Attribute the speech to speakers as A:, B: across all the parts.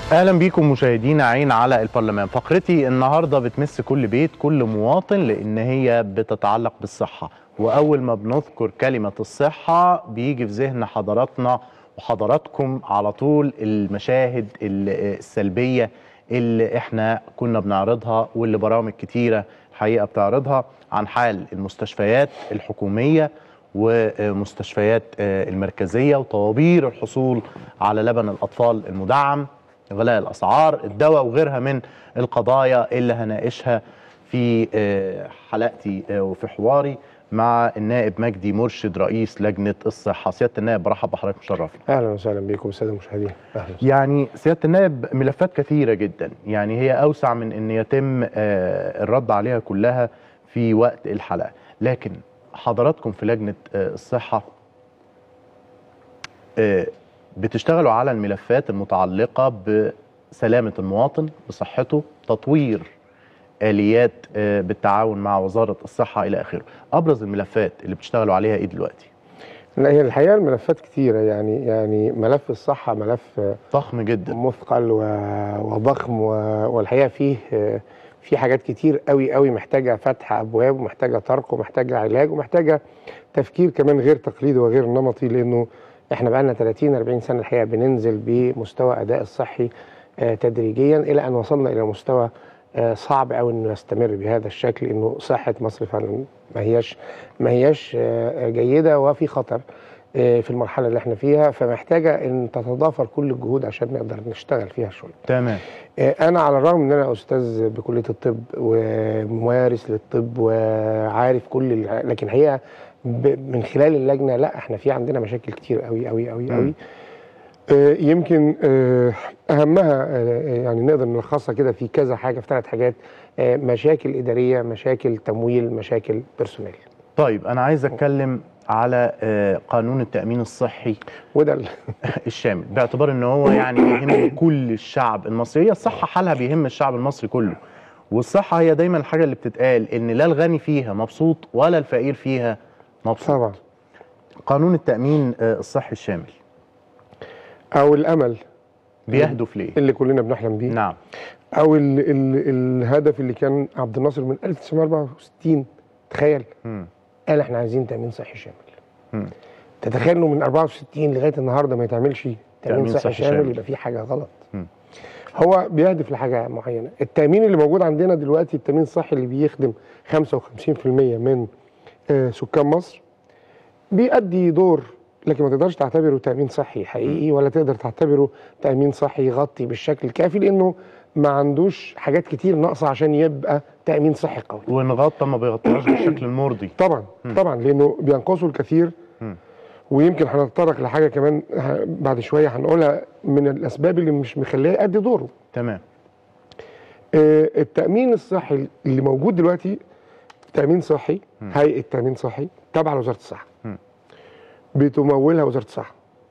A: اهلا بيكم مشاهدينا عين على البرلمان فقرتي النهارده بتمس كل بيت كل مواطن لان هي بتتعلق بالصحه واول ما بنذكر كلمه الصحه بيجي في ذهن حضراتنا وحضراتكم على طول المشاهد ال- السلبيه اللي احنا كنا بنعرضها واللي برامج كتيره الحقيقه بتعرضها عن حال المستشفيات الحكوميه ومستشفيات آه، المركزيه وطوابير الحصول على لبن الاطفال المدعم غلاء الاسعار الدواء وغيرها من القضايا اللي هناقشها في آه، حلقتي آه، وفي حواري مع النائب مجدي مرشد رئيس لجنه الصحه سياده النائب برحب بحضرتك مشرفنا
B: اهلا وسهلا بكم الساده المشاهدين اهلا وسهلا.
A: يعني سياده النائب ملفات كثيره جدا يعني هي اوسع من ان يتم آه، الرد عليها كلها في وقت الحلقه لكن حضراتكم في لجنه آه، الصحه آه، بتشتغلوا على الملفات المتعلقه بسلامه المواطن بصحته تطوير اليات آه، بالتعاون مع وزاره الصحه الى اخره ابرز الملفات اللي بتشتغلوا عليها ايه دلوقتي
B: لا هي الحقيقه الملفات كتيره يعني يعني ملف الصحه ملف
A: ضخم جدا
B: مثقل و- وضخم و- والحقيقه فيه في حاجات كتير قوي قوي محتاجه فتح ابواب ومحتاجه طرق ومحتاجه علاج ومحتاجه تفكير كمان غير تقليدي وغير نمطي لانه احنا بقى لنا 30 40 سنه الحقيقه بننزل بمستوى اداء الصحي آه، تدريجيا الى ان وصلنا الى مستوى آه، صعب قوي انه يستمر بهذا الشكل انه صحه مصر فعلا ما هياش ما هياش آه، جيده وفي خطر آه، في المرحله اللي احنا فيها فمحتاجه ان تتضافر كل الجهود عشان نقدر نشتغل فيها شويه.
A: تمام
B: آه، انا على الرغم ان انا استاذ بكليه الطب وممارس للطب وعارف كل الع- لكن الحقيقه ب- من خلال اللجنه لا احنا في عندنا مشاكل كتير قوي قوي قوي
A: مم.
B: قوي آه، يمكن آه، اهمها آه، يعني نقدر نلخصها كده في كذا حاجه في ثلاث حاجات آه، مشاكل اداريه مشاكل تمويل مشاكل بيرسونيل
A: طيب انا عايز اتكلم على آه، قانون التامين الصحي
B: وده ال-
A: الشامل باعتبار ان هو يعني بيهم كل الشعب المصري هي الصحه حالها بيهم الشعب المصري كله والصحه هي دايما الحاجه اللي بتتقال ان لا الغني فيها مبسوط ولا الفقير فيها مبسوط
B: طبعا
A: قانون التامين آه، الصحي الشامل
B: او الامل
A: بيهدف ليه
B: اللي كلنا بنحلم بيه
A: نعم
B: او ال ال الهدف اللي كان عبد الناصر من 1964 تخيل
A: مم.
B: قال احنا عايزين تامين صحي شامل
A: مم.
B: تتخيل انه من 64 لغايه النهارده ما يتعملش تامين,
A: تأمين
B: صحي,
A: صحي
B: شامل,
A: شامل.
B: يبقى في حاجه غلط
A: مم.
B: هو بيهدف لحاجه معينه التامين اللي موجود عندنا دلوقتي التامين الصحي اللي بيخدم 55% من آه، سكان مصر بيأدي دور لكن ما تقدرش تعتبره تأمين صحي حقيقي ولا تقدر تعتبره تأمين صحي يغطي بالشكل الكافي لأنه ما عندوش حاجات كتير ناقصة عشان يبقى تأمين صحي قوي
A: ونغطى ما بيغطيهاش بالشكل المرضي
B: طبعا طبعا لأنه بينقصه الكثير
A: مم.
B: ويمكن هنتطرق لحاجة كمان ه- بعد شوية هنقولها من الأسباب اللي مش مخليه يأدي دوره
A: تمام
B: آه، التأمين الصحي اللي موجود دلوقتي تأمين صحي
A: مم.
B: هيئة تأمين صحي تابعة لوزارة الصحة
A: مم.
B: بتمولها وزارة الصحة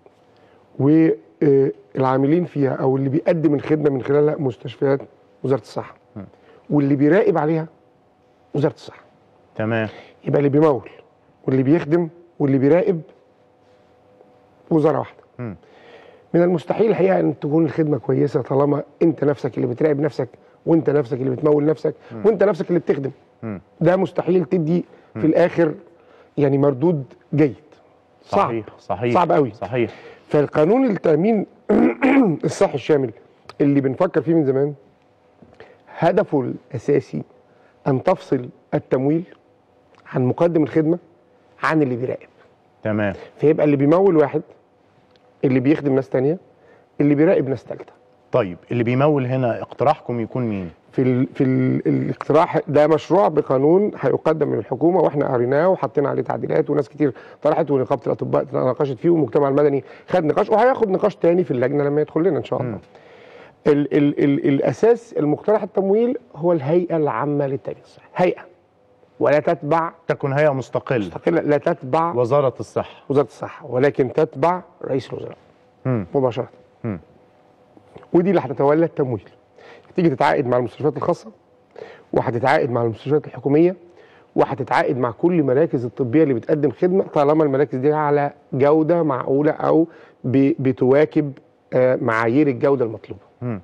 B: والعاملين فيها أو اللي بيقدم الخدمة من خلالها مستشفيات وزارة الصحة
A: مم.
B: واللي بيراقب عليها وزارة الصحة
A: تمام
B: يبقى اللي بيمول واللي بيخدم واللي بيراقب وزارة واحدة
A: مم.
B: من المستحيل الحقيقه ان تكون الخدمه كويسه طالما انت نفسك اللي بتراقب نفسك وانت نفسك اللي بتمول نفسك وانت نفسك اللي بتخدم
A: مم.
B: ده مستحيل تدي
A: مم.
B: في الاخر يعني مردود جيد صعب
A: صحيح صحيح
B: صعب قوي
A: صحيح
B: فالقانون التامين الصحي الشامل اللي بنفكر فيه من زمان هدفه الاساسي ان تفصل التمويل عن مقدم الخدمه عن اللي بيراقب
A: تمام
B: فيبقى اللي بيمول واحد اللي بيخدم ناس تانية اللي بيراقب ناس تالتة
A: طيب اللي بيمول هنا اقتراحكم يكون مين
B: في ال في ال الاقتراح ده مشروع بقانون هيقدم من الحكومه واحنا قريناه وحطينا عليه تعديلات وناس كتير طرحت ونقابه الاطباء ناقشت فيه والمجتمع المدني خد نقاش وهياخد نقاش تاني في اللجنه لما يدخل لنا ان شاء الله.
A: مم.
B: ال ال ال الاساس المقترح التمويل هو الهيئه العامه للتامين الصحي، هيئه ولا تتبع
A: تكون هيئه مستقله
B: مستقله لا تتبع
A: وزاره الصحه
B: وزاره الصحه ولكن تتبع رئيس الوزراء
A: مم.
B: مباشره.
A: مم.
B: ودي اللي هتتولى التمويل تيجي تتعاقد مع المستشفيات الخاصه وهتتعاقد مع المستشفيات الحكوميه وهتتعاقد مع كل المراكز الطبيه اللي بتقدم خدمه طالما المراكز دي على جوده معقوله او ب- بتواكب آه، معايير الجوده المطلوبه
A: مم.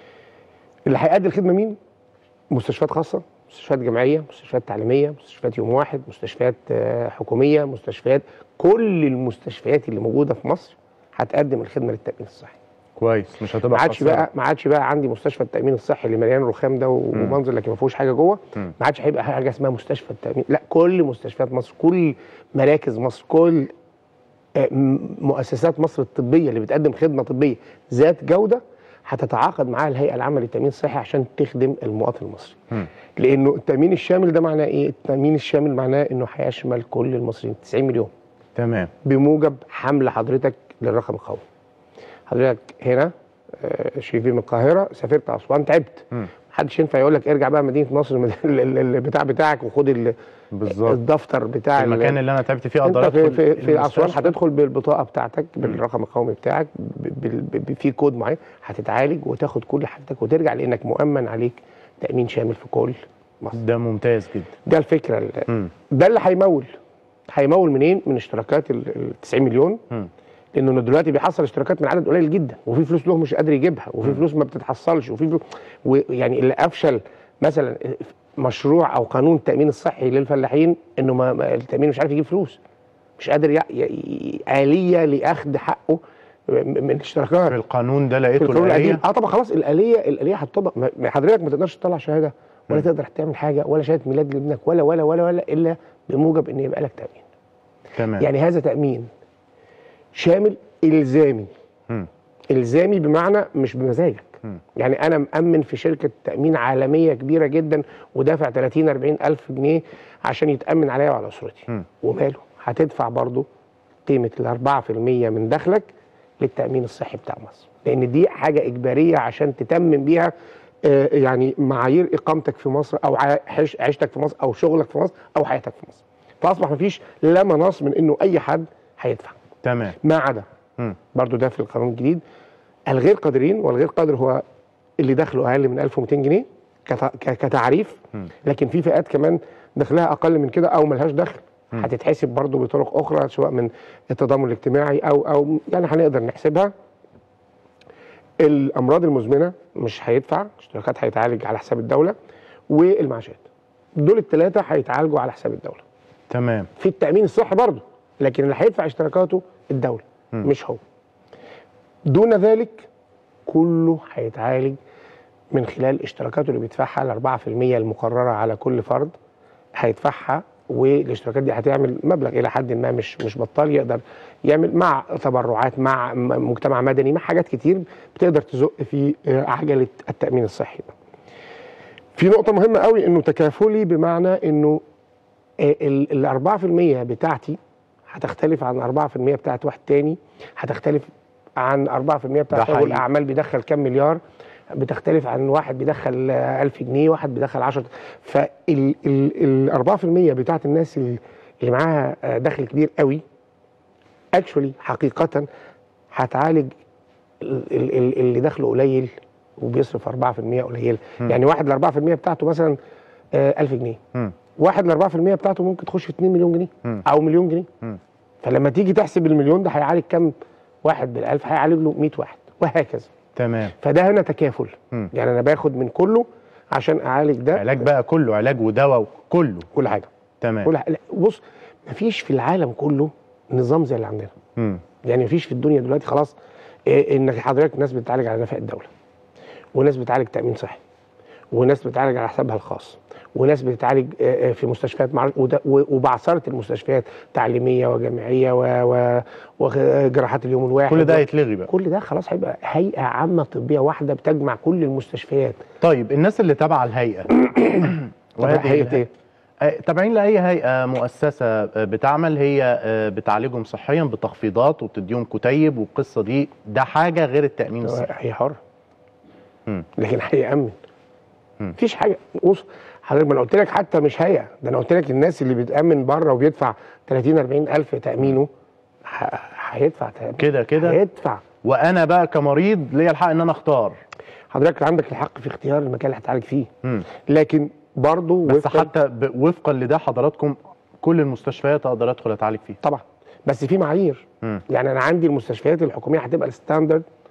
B: اللي هيأدي الخدمه مين مستشفيات خاصه مستشفيات جامعيه مستشفيات تعليميه مستشفيات يوم واحد مستشفيات آه، حكوميه مستشفيات كل المستشفيات اللي موجوده في مصر هتقدم الخدمه للتامين الصحي
A: كويس مش هتبقى
B: ما عادش
A: خسارة.
B: بقى ما عادش بقى عندي مستشفى التامين الصحي اللي مليان رخام ده ومنظر لكن ما فيهوش حاجه جوه
A: مم.
B: ما عادش هيبقى حاجه اسمها مستشفى التامين لا كل مستشفيات مصر كل مراكز مصر كل آه، م- مؤسسات مصر الطبيه اللي بتقدم خدمه طبيه ذات جوده هتتعاقد معاها الهيئه العامه للتامين الصحي عشان تخدم المواطن المصري
A: مم.
B: لانه التامين الشامل ده معناه ايه التامين الشامل معناه انه هيشمل كل المصريين 90 مليون
A: تمام
B: بموجب حمل حضرتك للرقم القومي حضرتك هنا آه، شريفي من القاهره سافرت اسوان تعبت
A: مم.
B: محدش ينفع يقول لك ارجع بقى مدينه نصر ال- ال- البتاع بتاعك وخد ال-
A: بالظبط
B: الدفتر بتاع ال-
A: المكان اللي انا تعبت فيه
B: انت
A: اقدر
B: في,
A: ادخل
B: في, في اسوان
A: المستشفى.
B: هتدخل بالبطاقه بتاعتك بالرقم القومي بتاعك ب- بال- ب- في كود معين هتتعالج وتاخد كل حاجتك وترجع لانك مؤمن عليك تامين شامل في كل مصر
A: ده ممتاز جدا
B: ده الفكره ال-
A: مم.
B: ده اللي هيمول هيمول منين من اشتراكات ال ال 90 مليون
A: مم.
B: لانه دلوقتي بيحصل اشتراكات من عدد قليل جدا وفي فلوس له مش قادر يجيبها وفي فلوس ما بتتحصلش وفي فلوس ويعني اللي افشل مثلا مشروع او قانون التامين الصحي للفلاحين انه ما ما- التامين مش عارف يجيب فلوس مش قادر ي... ي... اليه لاخذ حقه من الاشتراكات
A: في القانون ده
B: في
A: لقيته
B: القانون القديم
A: الآلية
B: اه طبعا خلاص الاليه الاليه هتطبق ما- ما حضرتك ما تقدرش تطلع شهاده ولا
A: مم.
B: تقدر تعمل حاجه ولا شهاده ميلاد لابنك ولا ولا ولا ولا الا بموجب ان يبقى لك تامين
A: تمام
B: يعني هذا تامين شامل الزامي
A: مم.
B: الزامي بمعنى مش بمزاجك
A: مم.
B: يعني انا مامن في شركه تامين عالميه كبيره جدا ودافع 30 40 الف جنيه عشان يتامن عليا وعلى اسرتي
A: مم.
B: وماله هتدفع برضو قيمه ال 4% من دخلك للتامين الصحي بتاع مصر لان دي حاجه اجباريه عشان تتمم بيها آه، يعني معايير اقامتك في مصر او عيش- عيشتك في مصر او شغلك في مصر او حياتك في مصر فاصبح مفيش لا مناص من انه اي حد هيدفع
A: تمام
B: ما عدا
A: مم.
B: برضو ده في القانون الجديد الغير قادرين والغير قادر هو اللي دخله اقل من 1200 جنيه كت- ك- كتعريف
A: مم.
B: لكن في فئات كمان دخلها اقل من كده او ملهاش دخل هتتحسب برضو بطرق اخرى سواء من التضامن الاجتماعي او او يعني هنقدر نحسبها الامراض المزمنه مش هيدفع اشتراكات هيتعالج على حساب الدوله والمعاشات دول الثلاثه هيتعالجوا على حساب الدوله
A: تمام
B: في التامين الصحي برضه لكن اللي هيدفع اشتراكاته الدوله
A: مم.
B: مش هو دون ذلك كله هيتعالج من خلال اشتراكاته اللي بيدفعها ال 4% المقرره على كل فرد هيدفعها والاشتراكات دي هتعمل مبلغ الى حد ما مش مش بطال يقدر يعمل مع تبرعات مع م- مجتمع مدني مع حاجات كتير بتقدر تزق في آه، عجله التامين الصحي ده. في نقطه مهمه قوي انه تكافلي بمعنى انه ال 4% بتاعتي هتختلف عن 4% بتاعت واحد تاني هتختلف عن 4%
A: ده
B: بتاعت رجل
A: حقيقي.
B: اعمال بيدخل كام مليار بتختلف عن واحد بيدخل آه، 1000 جنيه واحد بيدخل 10 فال ال ال 4% بتاعت الناس اللي اللي معاها آه، دخل كبير قوي اكشولي حقيقه هتعالج ال- ال- ال- اللي دخله قليل وبيصرف 4% قليل
A: مم.
B: يعني واحد ال 4% بتاعته مثلا آه، 1000 جنيه
A: مم.
B: واحد ال 4% بتاعته ممكن تخش في 2 مليون جنيه
A: مم.
B: او مليون جنيه
A: مم.
B: فلما تيجي تحسب المليون ده هيعالج كام واحد بالألف هيعالج له 100 واحد وهكذا
A: تمام
B: فده هنا تكافل
A: مم.
B: يعني انا باخد من كله عشان اعالج ده
A: علاج بقى كله علاج ودواء كله
B: كل حاجه
A: تمام
B: كل حاجة. لا، بص مفيش في العالم كله نظام زي اللي عندنا
A: مم.
B: يعني مفيش في الدنيا دلوقتي خلاص إيه انك حضرتك ناس بتتعالج على نفق الدوله وناس بتعالج تامين صحي وناس بتعالج على حسابها الخاص وناس بتتعالج آه، آه، في مستشفيات مع وده- و- وبعثره المستشفيات تعليميه وجامعيه و- و- وجراحات اليوم الواحد
A: كل ده هيتلغي بقى
B: كل ده خلاص هيبقى هيئه عامه طبيه واحده بتجمع كل المستشفيات
A: طيب الناس اللي تابعه الهيئه
B: طبعا هيئه ايه؟
A: آه، تابعين لاي هيئه مؤسسه آه، بتعمل هي آه، بتعالجهم صحيا بتخفيضات وبتديهم كتيب والقصه دي ده حاجه غير التامين الصحي
B: هي حر
A: مم.
B: لكن هيأمن
A: مم.
B: مفيش حاجه بص حضرتك ما انا قلت لك حتى مش هيئه ده انا قلت لك الناس اللي بتأمن بره وبيدفع 30 40 الف تأمينه ه- هيدفع تأمين
A: كده كده
B: هيدفع
A: وانا بقى كمريض ليا الحق ان انا اختار
B: حضرتك عندك الحق في اختيار المكان اللي هتعالج فيه
A: مم.
B: لكن برضه
A: بس
B: وفقاً-
A: حتى ب- وفقا لده حضراتكم كل المستشفيات اقدر ادخل اتعالج فيها
B: طبعا بس في معايير
A: مم.
B: يعني انا عندي المستشفيات الحكوميه هتبقى الستاندرد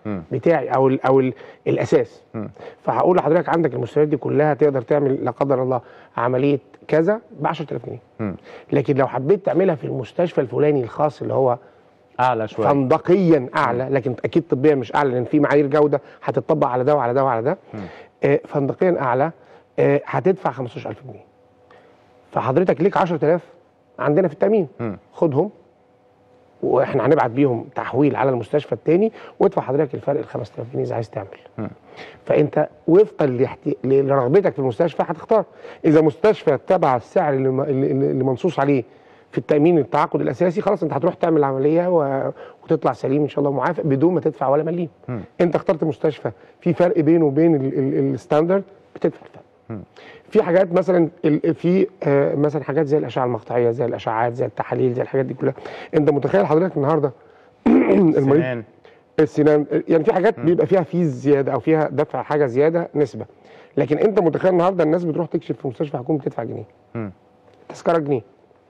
A: مم.
B: بتاعي او ال او ال الاساس
A: مم.
B: فهقول لحضرتك عندك المستشفيات دي كلها تقدر تعمل لا قدر الله عمليه كذا ب 10000 جنيه
A: مم.
B: لكن لو حبيت تعملها في المستشفى الفلاني الخاص اللي هو
A: اعلى شويه
B: فندقيا اعلى لكن اكيد طبيا مش اعلى لان في معايير جوده هتطبق على ده وعلى ده وعلى ده آه، فندقيا اعلى آه، هتدفع 15000 جنيه فحضرتك ليك 10000 عندنا في التامين
A: مم.
B: خدهم واحنا هنبعت بيهم تحويل على المستشفى التاني وادفع حضرتك الفرق ال 5000 جنيه اذا عايز تعمل
A: مم.
B: فانت وفقا لاحتي- لرغبتك في المستشفى هتختار اذا مستشفى تبع السعر اللي, م- اللي, اللي منصوص عليه في التامين التعاقد الاساسي خلاص انت هتروح تعمل عمليه و... وتطلع سليم ان شاء الله معافى بدون ما تدفع ولا مليم
A: مم.
B: انت اخترت مستشفى في فرق بينه وبين ال- ال- الستاندرد بتدفع الفرق في حاجات مثلا ال- في آه، مثلا حاجات زي الاشعه المقطعيه زي الاشعاعات زي التحاليل زي الحاجات دي كلها انت متخيل حضرتك النهارده المريض
A: سنان
B: السنان يعني في حاجات بيبقى فيها فيز زياده او فيها دفع حاجه زياده نسبه لكن انت متخيل النهارده الناس بتروح تكشف في مستشفى حكومي بتدفع جنيه
A: مم.
B: تذكره جنيه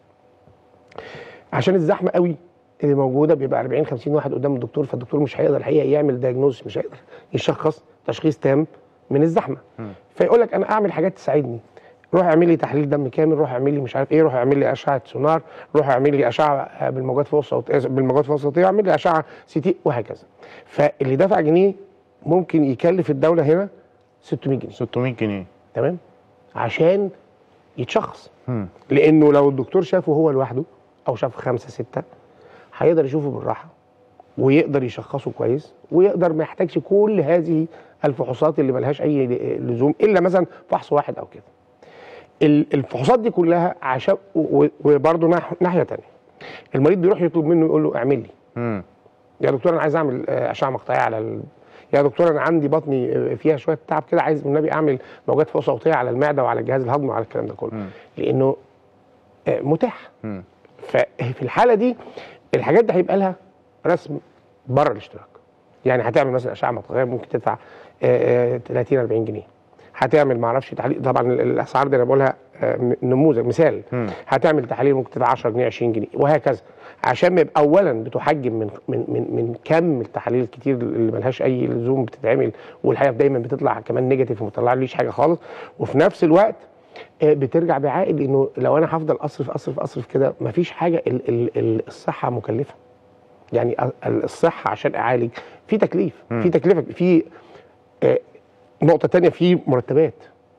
B: عشان الزحمه قوي اللي موجوده بيبقى 40 50 واحد قدام الدكتور فالدكتور مش هيقدر الحقيقه يعمل دايجنوز مش هيقدر يشخص تشخيص تام من الزحمه فيقول لك انا اعمل حاجات تساعدني روح اعمل لي تحليل دم كامل روح اعمل لي مش عارف ايه روح اعمل لي اشعه سونار روح اعمل لي اشعه بالموجات فوق الصوتيه بالموجات فوق الصوتيه اعمل لي اشعه سي تي وهكذا فاللي دفع جنيه ممكن يكلف الدوله هنا 600 جنيه
A: 600 جنيه
B: تمام عشان يتشخص
A: مم.
B: لانه لو الدكتور شافه هو لوحده او شاف خمسه سته هيقدر يشوفه بالراحه ويقدر يشخصه كويس ويقدر ما يحتاجش كل هذه الفحوصات اللي ملهاش اي لزوم الا مثلا فحص واحد او كده ال- الفحوصات دي كلها عشان و- وبرضه ناح- ناحيه تانية المريض بيروح يطلب منه يقول له اعمل لي
A: مم.
B: يا دكتور انا عايز اعمل آه، اشعه مقطعيه على ال... يا دكتور انا عندي بطني آه، فيها شويه تعب كده عايز النبي اعمل موجات فوق صوتيه على المعده وعلى الجهاز الهضمي وعلى الكلام ده كله
A: مم.
B: لانه آه، متاح
A: مم.
B: ففي الحاله دي الحاجات دي هيبقى لها رسم بره الاشتراك يعني هتعمل مثلا اشعه مقطعيه ممكن تدفع آه، آه، 30 40 جنيه هتعمل ما اعرفش تحليل طبعا ال- الاسعار دي انا بقولها آه، م- نموذج مثال
A: مم.
B: هتعمل تحاليل ممكن تدفع 10 جنيه 20 جنيه وهكذا عشان ما يبقى اولا بتحجم من من من من كم التحاليل الكتير اللي ملهاش اي لزوم بتتعمل والحقيقه دايما بتطلع كمان نيجاتيف وما بتطلعليش حاجه خالص وفي نفس الوقت آه، بترجع بعائد لانه لو انا هفضل اصرف اصرف اصرف كده مفيش حاجه ال ال ال الصحه مكلفه يعني ال- الصحه عشان اعالج في تكليف في تكلفه في آه، نقطه تانية في مرتبات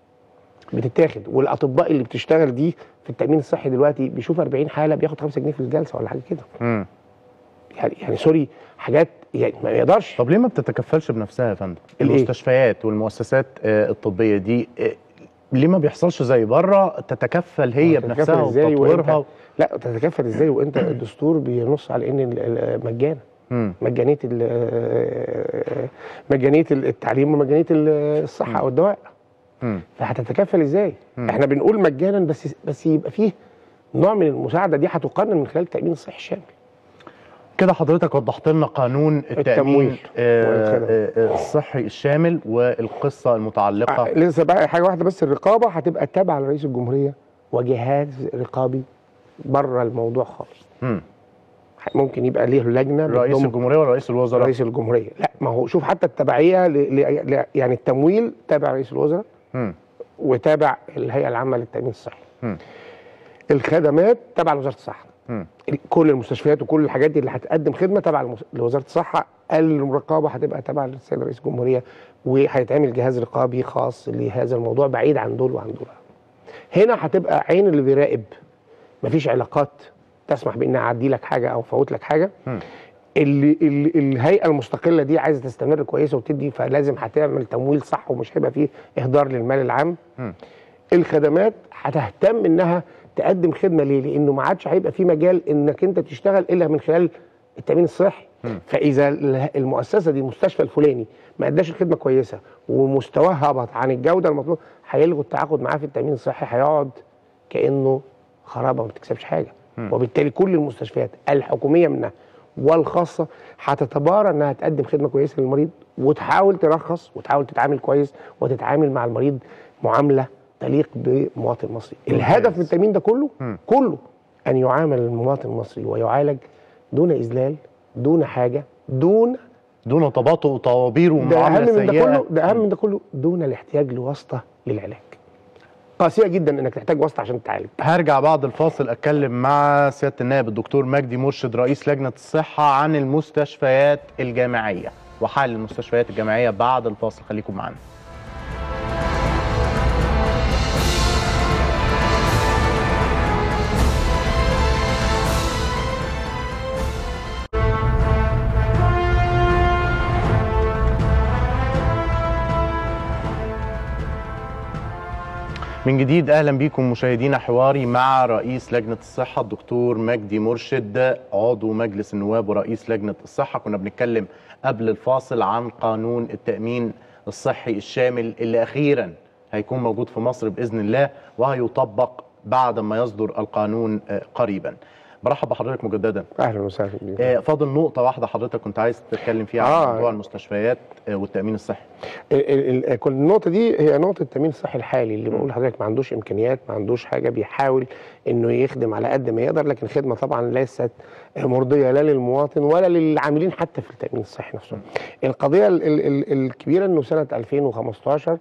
B: بتتاخد والاطباء اللي بتشتغل دي في التامين الصحي دلوقتي بيشوف 40 حاله بياخد 5 جنيه في الجلسه ولا حاجه كده
A: مم.
B: يعني يعني سوري حاجات يعني ما يقدرش
A: طب ليه ما بتتكفلش بنفسها يا فندم؟
B: الإيه؟
A: المستشفيات والمؤسسات آه، الطبيه دي آه، ليه ما بيحصلش زي بره تتكفل هي
B: تتكفل
A: بنفسها
B: إزاي
A: وتطويرها
B: وإنت- لا تتكفل ازاي وانت الدستور بينص على ان ال- ال- مجانا
A: مم.
B: مجانيه ال- مجانيه التعليم ومجانيه ال- الصحه او الدواء
A: مم.
B: فهتتكفل ازاي؟
A: مم.
B: احنا بنقول مجانا بس بس يبقى فيه نوع من المساعده دي هتقنن من خلال التامين الصحي الشامل
A: كده حضرتك وضحت لنا قانون التامين
B: التمويل
A: آه،
B: والخدمة.
A: آه، آه، الصحي الشامل والقصه المتعلقه
B: آه، لسه بقى حاجه واحده بس الرقابه هتبقى تابعه لرئيس الجمهوريه وجهاز رقابي بره الموضوع خالص
A: مم.
B: ممكن يبقى ليه لجنه
A: رئيس
B: بتضم
A: الجمهوريه ورئيس الوزراء
B: رئيس الجمهوريه لا ما هو شوف حتى التبعيه ل... ل... ل... يعني التمويل تابع رئيس الوزراء
A: مم.
B: وتابع الهيئه العامه للتامين الصحي
A: مم.
B: الخدمات تابعه لوزاره الصحه
A: مم.
B: كل المستشفيات وكل الحاجات دي اللي هتقدم خدمه تابعه لمس- لوزاره الصحه المراقبه هتبقى تابعه للسيد رئيس الجمهوريه وهيتعمل جهاز رقابي خاص لهذا الموضوع بعيد عن دول وعن دول هنا هتبقى عين اللي بيراقب مفيش علاقات تسمح بان اعدي لك حاجه او افوت لك حاجه
A: مم.
B: اللي, اللي الهيئه المستقله دي عايزه تستمر كويسه وتدي فلازم هتعمل تمويل صح ومش هيبقى فيه اهدار للمال العام
A: مم.
B: الخدمات هتهتم انها تقدم خدمه ليه؟ لانه ما عادش هيبقى في مجال انك انت تشتغل الا من خلال التامين الصحي فاذا ال- المؤسسه دي المستشفى الفلاني ما اداش الخدمه كويسه ومستواها هبط عن الجوده المطلوبه هيلغوا التعاقد معاه في التامين الصحي هيقعد كانه خرابه ما بتكسبش حاجه وبالتالي كل المستشفيات الحكوميه منها والخاصه هتتبارى انها تقدم خدمه كويسه للمريض وتحاول ترخص وتحاول تتعامل كويس وتتعامل مع المريض معامله تليق بمواطن مصري الهدف من التامين ده كله
A: مم.
B: كله ان يعامل المواطن المصري ويعالج دون اذلال دون حاجه دون
A: دون تباطؤ وطوابير
B: ده
A: ومعامله
B: اهم من ده
A: سيئه
B: كله ده اهم من ده كله دون الاحتياج لواسطه للعلاج قاسيه جدا انك تحتاج واسطه عشان تتعالج
A: هرجع بعد الفاصل اتكلم مع سياده النائب الدكتور مجدي مرشد رئيس لجنه الصحه عن المستشفيات الجامعيه وحال المستشفيات الجامعيه بعد الفاصل خليكم معانا من جديد اهلا بكم مشاهدينا حواري مع رئيس لجنه الصحه الدكتور مجدي مرشد عضو مجلس النواب ورئيس لجنه الصحه كنا بنتكلم قبل الفاصل عن قانون التامين الصحي الشامل اللي اخيرا هيكون موجود في مصر باذن الله وهيطبق بعد ما يصدر القانون آه، قريبا برحب بحضرتك مجددا
B: اهلا وسهلا بيك
A: آه، فاضل نقطه واحده حضرتك كنت عايز تتكلم فيها عن
B: آه.
A: موضوع المستشفيات آه، والتامين الصحي
B: ال- ال- كل النقطه دي هي نقطه التامين الصحي الحالي اللي بقول لحضرتك ما عندوش امكانيات ما عندوش حاجه بيحاول انه يخدم على قد ما يقدر لكن خدمه طبعا ليست مرضيه لا للمواطن ولا للعاملين حتى في التامين الصحي نفسه القضيه ال ال ال الكبيره انه سنه 2015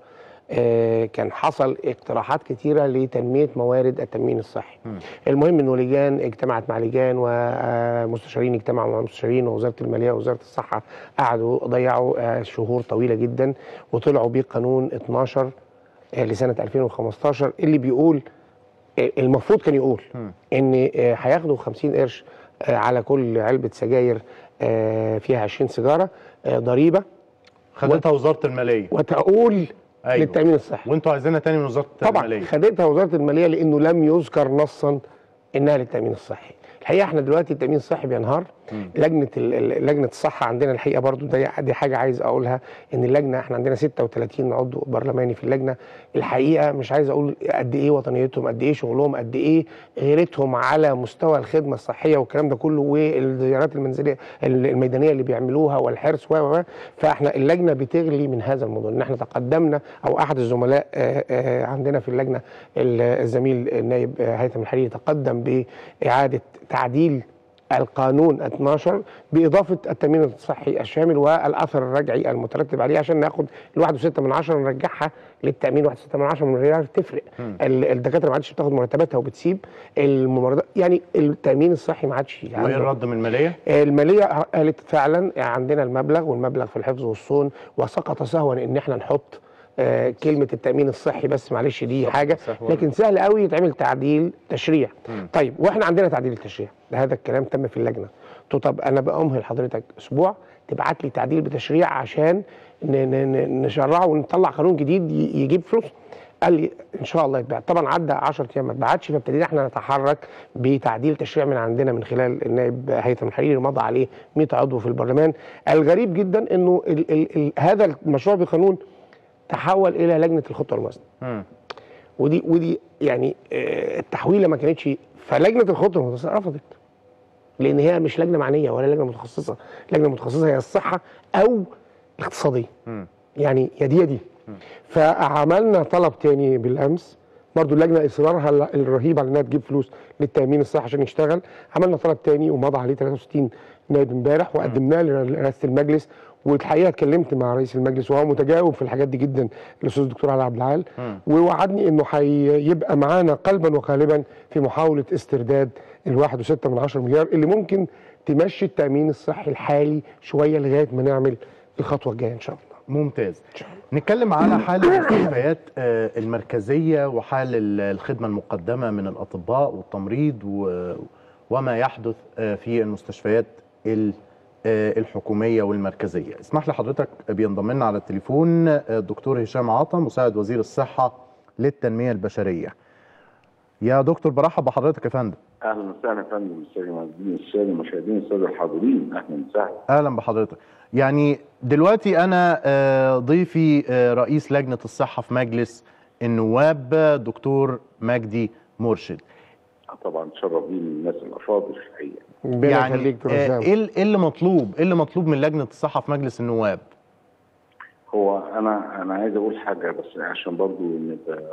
B: آه، كان حصل اقتراحات كتيرة لتنمية موارد التأمين الصحي المهم انه لجان اجتمعت مع لجان ومستشارين اجتمعوا مع مستشارين ووزارة المالية ووزارة الصحة قعدوا ضيعوا آه، شهور طويلة جدا وطلعوا بيه قانون 12 آه، لسنة 2015 اللي بيقول آه، المفروض كان يقول ان آه، هياخدوا 50 قرش آه، على كل علبة سجاير آه، فيها 20 سيجارة آه، ضريبة
A: خدتها وزاره الماليه
B: وتقول
A: أيوة.
B: للتأمين الصحي
A: وانتوا عايزينها تاني من وزاره
B: طبعا
A: الماليه
B: خدتها وزاره الماليه لانه لم يذكر نصا انها للتامين الصحي الحقيقه احنا دلوقتي التامين الصحي بينهار لجنه ال- ال- لجنه الصحه عندنا الحقيقه برضو دي, دي حاجه عايز اقولها ان اللجنه احنا عندنا 36 عضو برلماني في اللجنه الحقيقه مش عايز اقول قد ايه وطنيتهم قد ايه شغلهم قد ايه غيرتهم على مستوى الخدمه الصحيه والكلام ده كله والزيارات المنزليه ال- الميدانيه اللي بيعملوها والحرص و و و. فاحنا اللجنه بتغلي من هذا الموضوع ان احنا تقدمنا او احد الزملاء آه، آه، عندنا في اللجنه ال- الزميل النائب آه، هيثم الحريري تقدم باعاده تعديل القانون 12 باضافه التامين الصحي الشامل والاثر الرجعي المترتب عليه عشان ناخد الواحد وستة من عشرة نرجعها للتامين واحد وستة من عشرة من ريال تفرق ال- الدكاتره ما عادش بتاخد مرتباتها وبتسيب الممرضات يعني التامين الصحي ما عادش
A: وايه
B: عنده
A: الرد من الماليه؟
B: الماليه قالت فعلا عندنا المبلغ والمبلغ في الحفظ والصون وسقط سهوا ان احنا نحط آه، كلمه التامين الصحي بس معلش دي حاجه
A: سهواً.
B: لكن سهل قوي يتعمل تعديل تشريع طيب واحنا عندنا تعديل التشريع هذا الكلام تم في اللجنه قلت له طب انا بامهل حضرتك اسبوع تبعت لي تعديل بتشريع عشان ن- ن- ن- نشرعه ونطلع قانون جديد ي- يجيب فلوس قال لي ان شاء الله يتباع طبعا عدى 10 ايام ما اتبعتش فابتدينا احنا نتحرك بتعديل تشريع من عندنا من خلال النائب هيثم الحريري مضى عليه 100 عضو في البرلمان الغريب جدا انه ال ال ال هذا المشروع بقانون تحول الى لجنه الخطه والوزن
A: مم.
B: ودي ودي يعني آه، التحويله ما كانتش فلجنه الخطه والوزن رفضت لان هي مش لجنه معنيه ولا لجنه متخصصه لجنه متخصصه هي الصحه او الاقتصاديه
A: مم.
B: يعني يا دي يا دي فعملنا طلب تاني بالامس برضو اللجنه اصرارها ال- الرهيب على انها تجيب فلوس للتامين الصحي عشان يشتغل عملنا طلب تاني ومضى عليه 63 نائب امبارح وقدمناه لرئاسه المجلس والحقيقه اتكلمت مع رئيس المجلس وهو متجاوب في الحاجات دي جدا الاستاذ الدكتور علي عبد العال ووعدني انه هيبقى معانا قلبا وقالبا في محاوله استرداد الواحد وستة من عشر مليار اللي ممكن تمشي التامين الصحي الحالي شويه لغايه ما نعمل الخطوه الجايه ان شاء الله
A: ممتاز نتكلم على حال المستشفيات آه، المركزيه وحال ال- الخدمه المقدمه من الاطباء والتمريض و- وما يحدث آه، في المستشفيات ال- آه، الحكوميه والمركزيه اسمح لي حضرتك بينضم لنا على التليفون آه، الدكتور هشام عطا مساعد وزير الصحه للتنميه البشريه يا دكتور برحب بحضرتك يا فندم
C: اهلا وسهلا يا فندم الساده المشاهدين الساده المشاهدين الساده الحاضرين اهلا وسهلا
A: اهلا بحضرتك يعني دلوقتي انا آه، ضيفي آه، رئيس لجنه الصحه في مجلس النواب دكتور مجدي مرشد
C: طبعا تشرف بيه من الناس الافاضل الحقيقه
B: ربنا
A: يعني
B: يخليك دكتور
A: آه،
B: هشام.
A: ايه ال- إيه اللي مطلوب ايه اللي مطلوب من لجنه الصحه في مجلس النواب
C: هو انا انا عايز اقول حاجه بس عشان برضو نبقى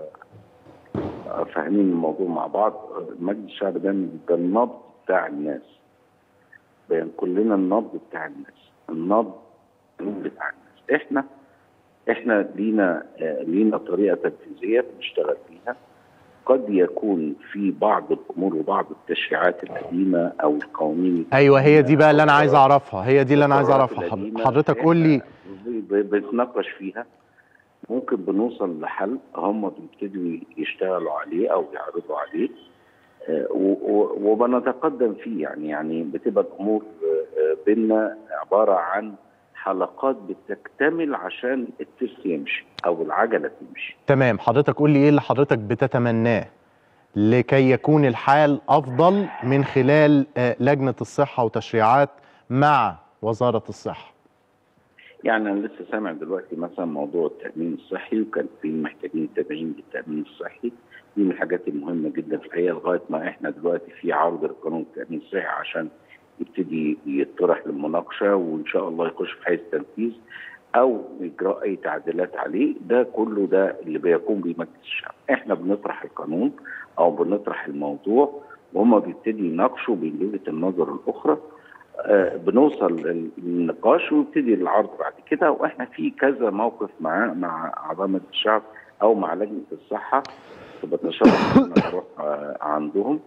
C: فاهمين الموضوع مع بعض مجلس الشعب ده ده النبض بتاع الناس بين كلنا النبض بتاع الناس النبض القانون بتاع الناس احنا احنا لينا آه، لينا طريقه تنفيذيه بنشتغل فيها قد يكون في بعض الامور وبعض التشريعات القديمه او القوانين
A: ايوه هي دي بقى اللي انا عايز اعرفها هي دي اللي انا عايز
C: القرارات
A: اعرفها
C: القديمة
A: حضرتك قول لي
C: إحنا ب- ب- بنتناقش فيها ممكن بنوصل لحل هم بيبتدوا يشتغلوا عليه او يعرضوا عليه آه، و- و- وبنتقدم فيه يعني يعني بتبقى الامور آه، آه، بينا عباره عن حلقات بتكتمل عشان الترس يمشي او العجله تمشي
A: تمام حضرتك قول لي ايه اللي حضرتك بتتمناه لكي يكون الحال افضل من خلال آه، لجنه الصحه وتشريعات مع وزاره الصحه
C: يعني انا لسه سامع دلوقتي مثلا موضوع التامين الصحي وكان في محتاجين تدعيم للتامين الصحي دي من الحاجات المهمه جدا في الحقيقه لغايه ما احنا دلوقتي في عرض لقانون التامين الصحي عشان يبتدي يطرح للمناقشه وان شاء الله يخش في حيز تنفيذ او اجراء اي تعديلات عليه ده كله ده اللي بيقوم به مجلس الشعب احنا بنطرح القانون او بنطرح الموضوع وهم بيبتدي يناقشوا من وجهه النظر الاخرى آه، بنوصل للنقاش ويبتدي العرض بعد كده واحنا في كذا موقف مع مع اعضاء مجلس الشعب او مع لجنه الصحه بتشرف ان أنا اروح آه، عندهم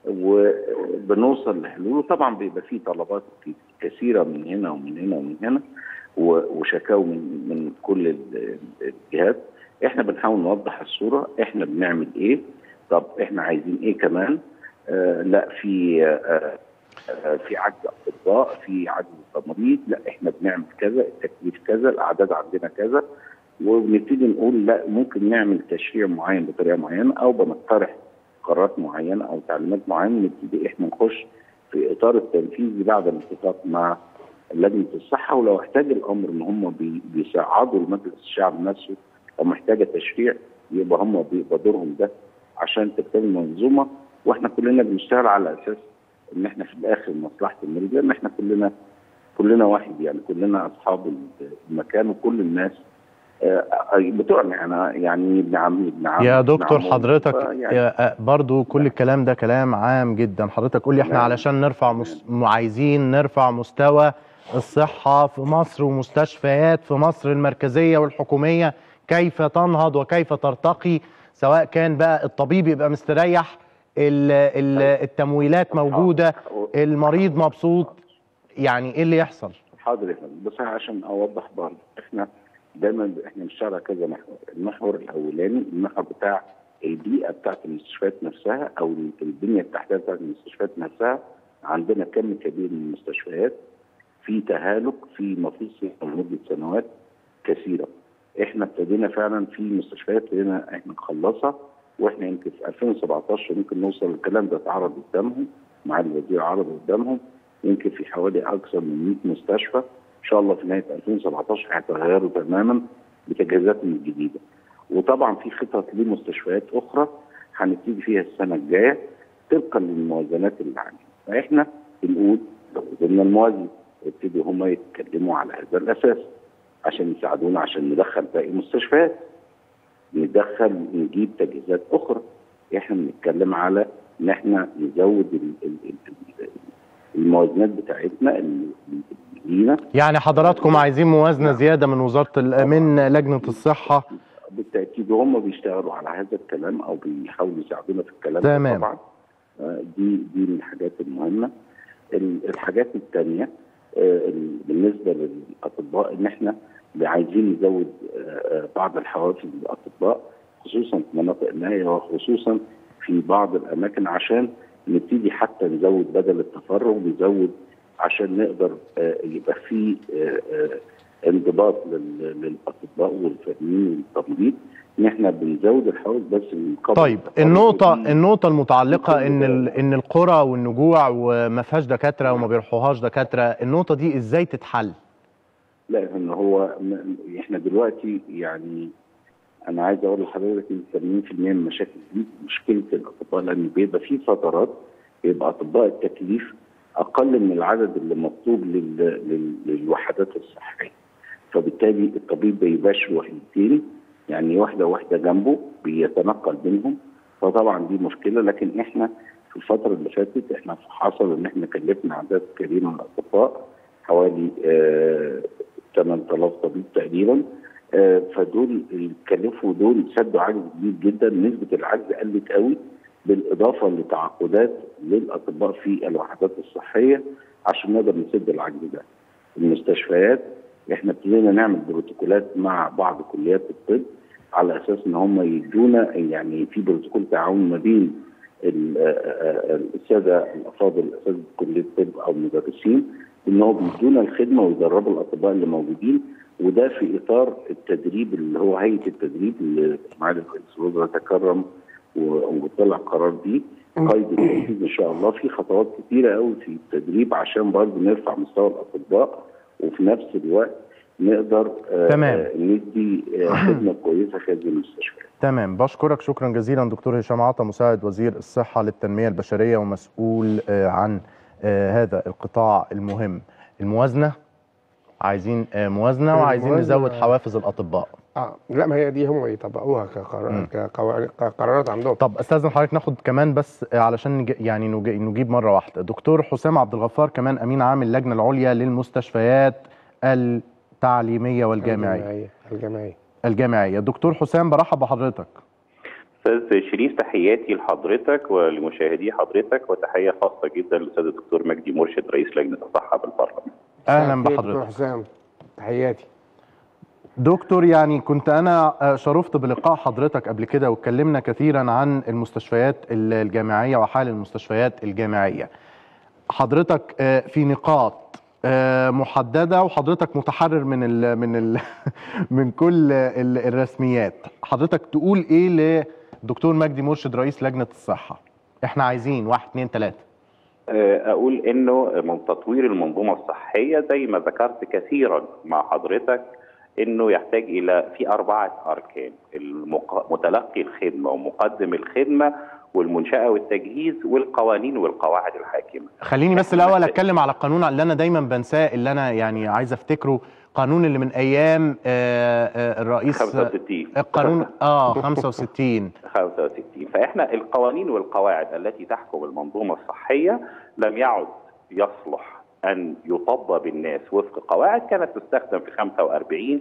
C: وبنوصل لحلول وطبعا بيبقى في طلبات كثيره من هنا ومن هنا ومن هنا و- وشكاوى من من كل ال- الجهات احنا بنحاول نوضح الصوره احنا بنعمل ايه طب احنا عايزين ايه كمان آه لا في آه آه، في عجز اطباء في عجز تمريض لا احنا بنعمل كذا التكليف كذا الاعداد عندنا كذا وبنبتدي نقول لا ممكن نعمل تشريع معين بطريقه معينه او بنقترح قرارات معينه او تعليمات معينه نبتدي احنا نخش في اطار التنفيذ بعد الاتفاق مع لجنه الصحه ولو احتاج الامر ان هم بي- بيساعدوا المجلس الشعب نفسه او محتاجه تشريع يبقى هم بيبقى دورهم ده عشان تكتمل المنظومه واحنا كلنا بنشتغل على اساس ان احنا في الاخر مصلحه المريض لان احنا كلنا كلنا واحد يعني كلنا اصحاب المكان وكل الناس آه، بتوعنا يعني يعني ابن عمي ابن عمي
A: يا
C: ابن
A: دكتور
C: عمو.
A: حضرتك
C: يعني
A: يا- آه، برضو كل الكلام ده كلام عام جدا حضرتك قول لي احنا
C: تمام.
A: علشان نرفع مس... عايزين نرفع مستوى الصحة في مصر ومستشفيات في مصر المركزية والحكومية كيف تنهض وكيف ترتقي سواء كان بقى الطبيب يبقى مستريح ال... ال... التمويلات موجودة المريض مبسوط يعني ايه اللي يحصل
C: حاضر يا فندم بس عشان اوضح برضه احنا دايما احنا بنشتغل على كذا محور المحور الاولاني المحور بتاع البيئه بتاعت المستشفيات نفسها او البنيه التحتيه بتاعت المستشفيات نفسها عندنا كم كبير من المستشفيات في تهالك في مفيصل لمده سنوات كثيره احنا ابتدينا فعلا في مستشفيات ابتدينا احنا نخلصها واحنا يمكن في 2017 ممكن نوصل الكلام ده اتعرض قدامهم مع الوزير عرض قدامهم يمكن في حوالي اكثر من 100 مستشفى ان شاء الله في نهايه 2017 هيتغيروا تماما بتجهيزات جديده وطبعا في خطط لمستشفيات اخرى هنبتدي فيها السنه الجايه طبقا للموازنات اللي عندنا فاحنا بنقول لو قدرنا الموازنه يبتدوا هم يتكلموا على هذا الاساس عشان يساعدونا عشان ندخل باقي المستشفيات ندخل نجيب تجهيزات اخرى احنا بنتكلم على ان احنا نزود ال- ال- ال- ال- الموازنات بتاعتنا اللي اللي لينا
A: يعني حضراتكم عايزين موازنة زيادة من وزارة ال... من لجنة الصحة
C: بالتاكيد وهم بيشتغلوا على هذا الكلام او بيحاولوا يساعدونا في الكلام ده
A: تمام.
C: طبعا آه، دي دي من الحاجات المهمه ال- الحاجات الثانيه بالنسبه للاطباء ان احنا عايزين نزود آه، آه، بعض الحوافز للاطباء خصوصا في مناطق النهايه وخصوصا في بعض الاماكن عشان نبتدي حتى نزود بدل التفرغ نزود عشان نقدر آه، يبقى في آه، آه، انضباط لل- للاطباء والفنيين والتمريض ان احنا بنزود الحوافز بس من قبل
A: طيب
C: التفرغ
A: النقطة
C: ودي-
A: النقطة المتعلقة ان
C: كل
A: ال-
C: ده.
A: ان القرى والنجوع وما فيهاش دكاترة وما بيروحوهاش دكاترة النقطة دي ازاي تتحل؟
C: لا ان هو م- احنا دلوقتي يعني انا عايز اقول لحضرتك ان 80% من المشاكل دي مشكله الاطباء لان بيبقى في فترات بيبقى اطباء التكليف اقل من العدد اللي مطلوب لل... لل... للوحدات الصحيه فبالتالي الطبيب بيبقاش وحدتين يعني واحده واحده جنبه بيتنقل بينهم فطبعا دي مشكله لكن احنا في الفتره اللي فاتت احنا حصل ان احنا كلفنا اعداد كبيره من الاطباء حوالي آه 8000 طبيب تقريبا آه، فدول اللي اتكلفوا دول سدوا عجز كبير جدا نسبه العجز قلت قوي بالاضافه لتعاقدات للاطباء في الوحدات الصحيه عشان نقدر نسد العجز ده. المستشفيات احنا ابتدينا نعمل بروتوكولات مع بعض كليات الطب على اساس ان هم يدونا يعني في بروتوكول تعاون ما بين ال- آه، آه، الساده الافاضل اساتذه كليه الطب او المدرسين ان هو بيدونا الخدمه ويدربوا الاطباء اللي موجودين وده في اطار التدريب اللي هو هيئه التدريب اللي معالي رئيس الوزراء تكرم و- وطلع قرار بيه قيد التنفيذ ان شاء الله في خطوات كتيره قوي في التدريب عشان برضه نرفع مستوى الاطباء وفي نفس الوقت نقدر آه،
A: تمام.
C: آه، ندي آه، خدمه كويسه في هذه المستشفيات.
A: تمام بشكرك شكرا جزيلا دكتور هشام عطا مساعد وزير الصحة للتنمية البشرية ومسؤول آه، عن آه، هذا القطاع المهم الموازنة عايزين آه، موازنة وعايزين
B: الموازنة-
A: نزود حوافز الأطباء
B: اه لا ما هي دي هم يطبقوها كقرار
A: مم.
B: كقوانين- كقرارات عندهم
A: طب استاذن حضرتك ناخد كمان بس آه، علشان نج... يعني نج... نجيب مره واحده دكتور حسام عبد الغفار كمان امين عام اللجنه العليا للمستشفيات التعليميه والجامعيه
B: الجماعيه الجماعيه
A: الجامعيه دكتور حسام برحب بحضرتك
D: استاذ شريف تحياتي لحضرتك ولمشاهدي حضرتك وتحيه خاصه جدا للاستاذ الدكتور مجدي مرشد رئيس لجنه الصحه بالبرلمان.
A: اهلا
B: مساء الخير دكتور
A: بحضرتك
B: حسام تحياتي
A: دكتور يعني كنت انا آه، شرفت بلقاء حضرتك قبل كده واتكلمنا كثيرا عن المستشفيات ال- الجامعيه وحال المستشفيات الجامعيه حضرتك آه، في نقاط آه، محدده وحضرتك متحرر من ال من ال من كل ال- الرسميات حضرتك تقول ايه لدكتور مجدي مرشد رئيس لجنه الصحه احنا عايزين واحد اتنين تلاته
D: آه، اقول انه من تطوير المنظومه الصحيه زي ما ذكرت كثيرا مع حضرتك انه يحتاج الى في اربعه اركان المق... متلقي الخدمه ومقدم الخدمه والمنشاه والتجهيز والقوانين والقواعد الحاكمه.
A: خليني بس الاول اتكلم على القانون اللي انا دايما بنساه اللي انا يعني عايز افتكره قانون اللي من ايام آه، آه، الرئيس
D: 65
A: القانون اه 65
D: 65 فاحنا القوانين والقواعد التي تحكم المنظومه الصحيه لم يعد يصلح ان يطبق بالناس وفق قواعد كانت تستخدم في 45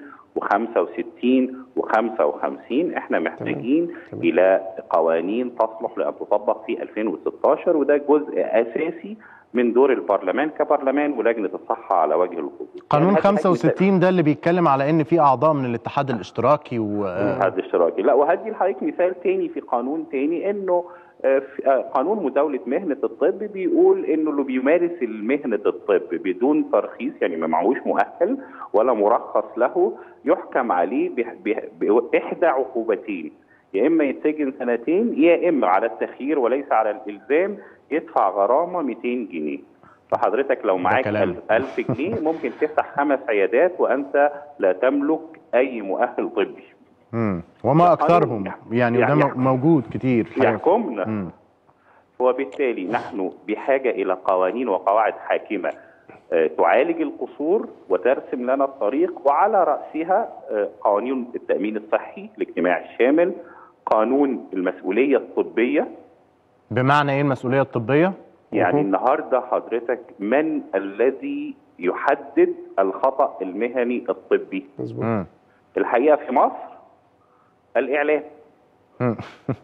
D: و65 و55 احنا محتاجين
B: تمام.
D: الى قوانين تصلح لان تطبق في 2016 وده جزء اساسي من دور البرلمان كبرلمان ولجنه الصحه على وجه الخصوص
A: قانون
D: يعني هذه حاجة
A: 65 ده اللي بيتكلم على ان في اعضاء من الاتحاد الاشتراكي و
D: الاتحاد الاشتراكي لا وهدي لحضرتك مثال تاني في قانون تاني انه آه، في- آه، قانون مداولة مهنة الطب بيقول انه اللي بيمارس مهنة الطب بدون ترخيص يعني ما معهوش مؤهل ولا مرخص له يحكم عليه بح- بح- بإحدى عقوبتين يا اما يتسجن سنتين يا اما على التخيير وليس على الالزام يدفع غرامة 200 جنيه فحضرتك لو معاك
A: كلام.
D: 1000 جنيه ممكن تفتح خمس عيادات وانت لا تملك اي مؤهل طبي
A: مم. وما اكثرهم يعني وده
D: يعني-
A: مو- موجود كتير
D: يحكمنا
A: مم.
D: وبالتالي نحن بحاجة إلى قوانين وقواعد حاكمة آه، تعالج القصور وترسم لنا الطريق وعلى رأسها آه، قوانين التأمين الصحي الاجتماعي الشامل قانون المسؤولية الطبية
A: بمعنى ايه المسؤوليه الطبيه
D: يعني
B: مهم.
D: النهاردة حضرتك من الذي يحدد الخطأ المهني الطبي
B: مظبوط
A: مم.
D: الحقيقة في مصر الإعلام
A: مم.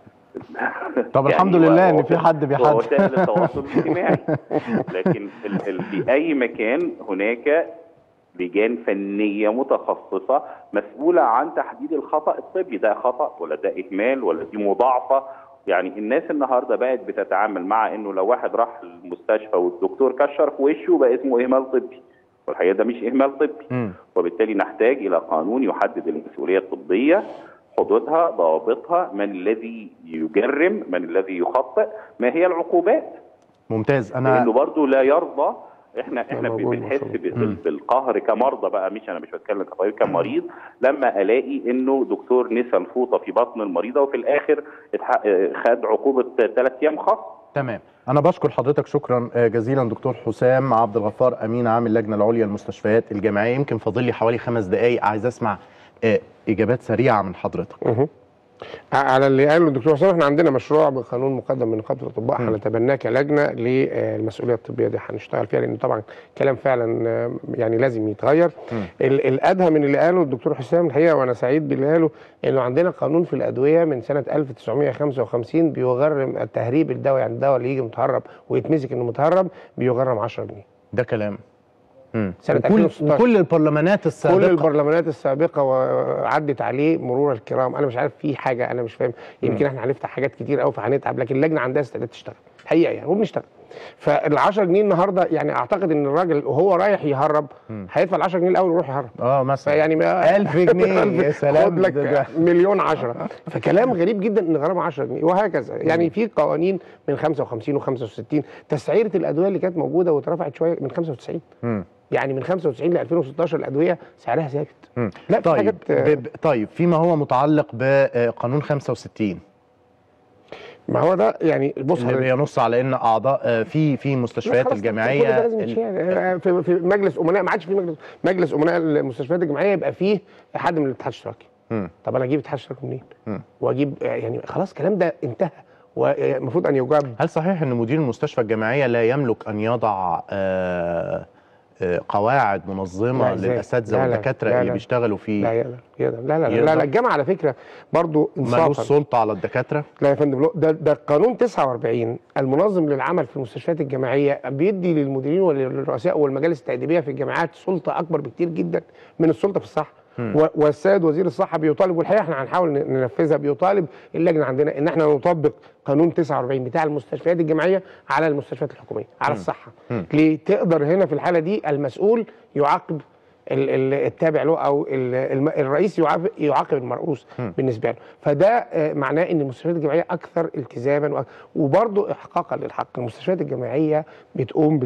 A: طب الحمد لله ان في حد بيحدد
D: وسائل التواصل الاجتماعي لكن ال- ال- في اي مكان هناك لجان فنيه متخصصه مسؤوله عن تحديد الخطا الطبي ده خطا ولا ده اهمال ولا دي مضاعفه يعني الناس النهارده بقت بتتعامل مع انه لو واحد راح المستشفى والدكتور كشر في وشه بقى اسمه اهمال طبي والحقيقه ده مش اهمال طبي
A: مم.
D: وبالتالي نحتاج الى قانون يحدد المسؤوليه الطبيه حدودها ضوابطها من الذي يجرم من الذي يخطئ ما هي العقوبات
A: ممتاز
D: لانه
A: انا
D: برضه لا يرضى احنا احنا
B: موجود ما
D: بنحس
B: شاء الله.
D: بال- بالقهر كمرضى بقى مش انا مش بتكلم كطبيب كمريض لما الاقي انه دكتور نسى الفوطه في بطن المريضه وفي الاخر اتح- خد عقوبه ثلاث ايام خاص
A: تمام انا بشكر حضرتك شكرا آه، جزيلا دكتور حسام عبد الغفار امين عام اللجنه العليا للمستشفيات الجامعيه يمكن فاضل لي حوالي خمس دقائق عايز اسمع آه، اجابات سريعه من حضرتك
B: مهم. على اللي قاله الدكتور حسام احنا عندنا مشروع بقانون مقدم من نقابه الاطباء
A: مم.
B: هنتبناه كلجنه للمسؤوليه الطبيه دي هنشتغل فيها لان طبعا كلام فعلا آه، يعني لازم يتغير
A: مم.
B: ال- الادهى من اللي قاله الدكتور حسام الحقيقه وانا سعيد باللي قاله انه عندنا قانون في الادويه من سنه 1955 بيغرم التهريب الدواء يعني الدواء اللي يجي متهرب ويتمسك انه متهرب بيغرم 10 جنيه
A: ده كلام مم.
B: سنة
A: وكل
B: 2016.
A: وكل البرلمانات
B: كل
A: السابقه
B: البرلمانات السابقه وعدت عليه مرور الكرام انا مش عارف في حاجه انا مش فاهم يمكن احنا هنفتح حاجات كتير قوي فهنتعب لكن اللجنه عندها استعداد تشتغل حقيقه يعني وبنشتغل فال 10 جنيه النهارده يعني اعتقد ان الراجل وهو رايح يهرب هيدفع ال 10 جنيه الاول ويروح يهرب
A: اه مثلا
B: فيعني ما
A: 1000 جنيه يا سلام
B: خد لك
A: ده- ده.
B: مليون عشرة فكلام غريب جدا ان غرامه 10 جنيه وهكذا يعني في قوانين من 55 و65 تسعيره الادويه اللي كانت موجوده واترفعت شويه من 95
A: مم.
B: يعني من 95 ل 2016 الادويه سعرها ثابت
A: مم.
B: لا في
A: طيب
B: حاجات
A: ب... ب- طيب فيما هو متعلق بقانون 65
B: ما هو ده يعني بص
A: اللي
B: حضرتك،
A: بينص على ان اعضاء آه، في في
B: لا
A: المستشفيات
B: خلاص،
A: الجامعيه
B: كل ده لازم
A: ال-
B: يتشال. آه، في, في مجلس امناء ما عادش في مجلس مجلس امناء المستشفيات الجامعيه يبقى فيه حد من الاتحاد الاشتراكي
A: مم.
B: طب انا اجيب الاتحاد الاشتراكي منين؟
A: مم.
B: واجيب آه، يعني خلاص الكلام ده انتهى والمفروض ان يجاب
A: هل صحيح ان مدير المستشفى الجامعيه لا يملك ان يضع آه، آه، قواعد منظمه
B: لا، إزاي؟
A: للاساتذه
B: لا، لا،
A: والدكاتره
B: لا،
A: اللي
B: لا.
A: بيشتغلوا
B: لا
A: في
B: يقدر يقدر لا لا لا,
A: يقدر؟
B: لا, لا الجامعه على فكره برضو
A: ملوش
B: انصافا
A: سلطه على الدكاتره
B: لا يا فندم لا، ده ده قانون 49 المنظم للعمل في المستشفيات الجامعيه بيدي للمديرين وللرؤساء والمجالس التاديبيه في الجامعات سلطه اكبر بكتير جدا من السلطه في الصحه و- والسيد وزير الصحه بيطالب والحقيقه احنا هنحاول ن- ننفذها بيطالب اللجنه عندنا ان احنا نطبق قانون 49 بتاع المستشفيات الجامعيه على المستشفيات الحكوميه على الصحه ليه تقدر هنا في الحاله دي المسؤول يعاقب ال- ال- التابع له او ال- الم- الرئيس يعاقب يعاقب المرؤوس بالنسبه له فده آه، معناه ان المستشفيات الجامعيه اكثر التزاما وأك- وبرضه احقاقا للحق المستشفيات الجامعيه بتقوم ب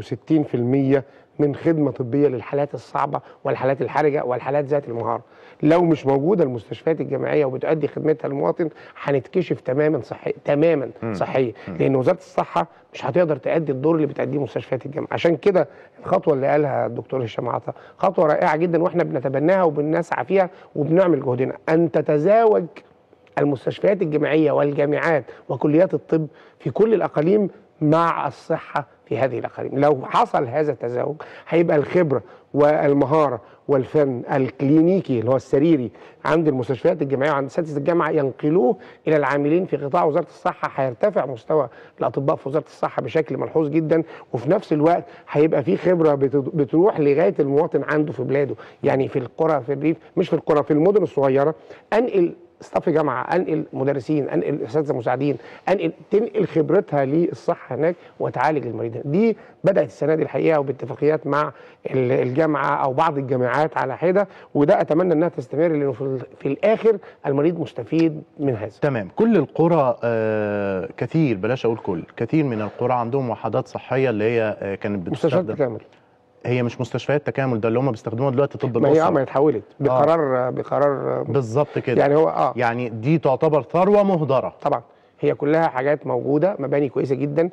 B: 66% من خدمه طبيه للحالات الصعبه والحالات الحرجه والحالات ذات المهاره لو مش موجوده المستشفيات الجامعيه وبتؤدي خدمتها للمواطن هنتكشف تماما صحي تماما صحيا لان وزاره الصحه مش هتقدر تؤدي الدور اللي بتأديه مستشفيات الجامعه عشان كده الخطوه اللي قالها الدكتور هشام عطا خطوه رائعه جدا واحنا بنتبناها وبنسعى فيها وبنعمل جهدنا ان تتزاوج المستشفيات الجامعيه والجامعات وكليات الطب في كل الاقاليم مع الصحه في هذه الاقاليم لو حصل هذا التزاوج هيبقى الخبره والمهاره والفن الكلينيكي اللي هو السريري عند المستشفيات الجامعيه وعند اساتذه الجامعه ينقلوه الى العاملين في قطاع وزاره الصحه هيرتفع مستوى الاطباء في وزاره الصحه بشكل ملحوظ جدا وفي نفس الوقت هيبقى في خبره بت- بتروح لغايه المواطن عنده في بلاده يعني في القرى في الريف مش في القرى في المدن الصغيره انقل ستاف جامعه انقل مدرسين انقل اساتذه مساعدين انقل تنقل خبرتها للصحه هناك وتعالج المريض دي بدات السنه دي الحقيقه وباتفاقيات مع ال- الجامعه او بعض الجامعات على حده وده اتمنى انها تستمر لانه في, ال- في الاخر المريض مستفيد من هذا
A: تمام كل القرى آه كثير بلاش اقول كل كثير من القرى عندهم وحدات صحيه اللي هي آه كانت
B: مستشفيات
A: بتستخدم
B: تكامل
A: هي مش مستشفيات تكامل ده اللي هم بيستخدموها دلوقتي طب
B: ما هي اه
A: الاسره
B: ما هي اتحولت بقرار بقرار
A: بالظبط كده
B: يعني هو اه
A: يعني دي تعتبر ثروه مهدره
B: طبعا هي كلها حاجات موجوده مباني كويسه جدا